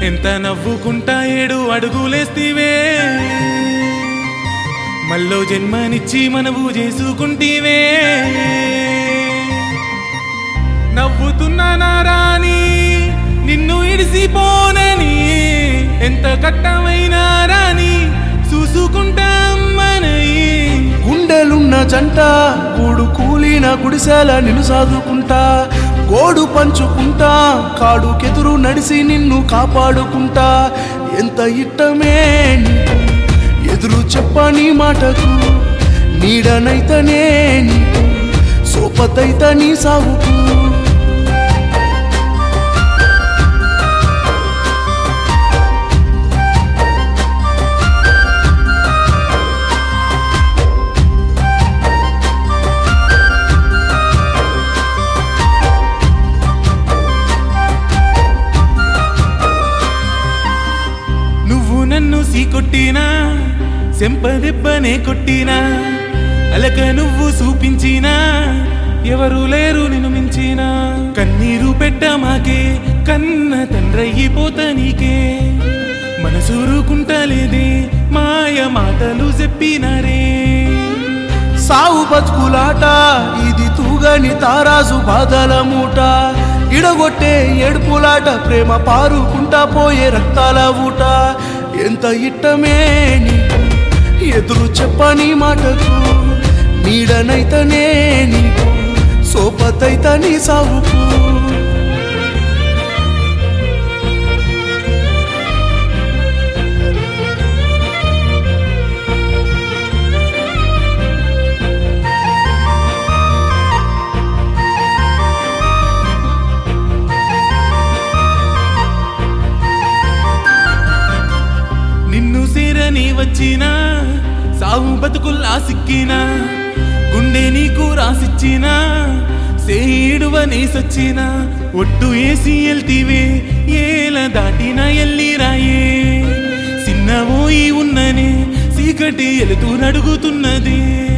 ఎంత నవ్వుకుంటా ఏడు అడుగులేస్తివే మళ్ళో జన్మనిచ్చి మనవు చేసుకుంటీవే నవ్వుతున్నా నారాని నిన్ను ఇడిసిపోనని ఎంత కట్టమైనా రాని చూసుకుంటా అమ్మనయి గుండెలున్న జంట కూడు కూలిన గుడిసెల నిన్ను సాదుకుంటా గోడు పంచుకుంటా కాడు కెదురు నడిసి నిన్ను కాపాడుకుంటా ఎంత ఇట్టమే నీకు ఎదురు చెప్పని మాటకు నీడనైతనే నీకు సోపతైత నీ సాగుకు నువ్వు నన్ను సీకొట్టినా సెంపదెబ్బనే కొట్టినా అలక నువ్వు చూపించినా ఎవరు లేరు నిన్ను మించినా కన్నీరు పెట్ట మాకే కన్న తండ్రయ్యిపోత నీకే మనసూరుకుంటలేదే మాయ మాటలు చెప్పినారే సావు బతుకులాట ఇది తూగని తారాజు బాధల మూట ఇడగొట్టే ఏడుపులాట ప్రేమ పారుకుంటా పోయే రక్తాల ఊట ఎంత ఇట్టమే నీకు ఎదురు చెప్పని మాటకు నీడనైతనే నీకు సోపతైత నీ సావుకు నిన్ను సేరని వచ్చినా సాగు బతుకుల్లా సిక్కినా గుండె నీకు రాసిచ్చినా సేడువని సచ్చినా ఒట్టు ఏసి ఎల్తివే ఏల దాటిన ఎల్లి రాయే చిన్నవోయి ఉన్ననే చీకటి ఎలుతూ నడుగుతున్నది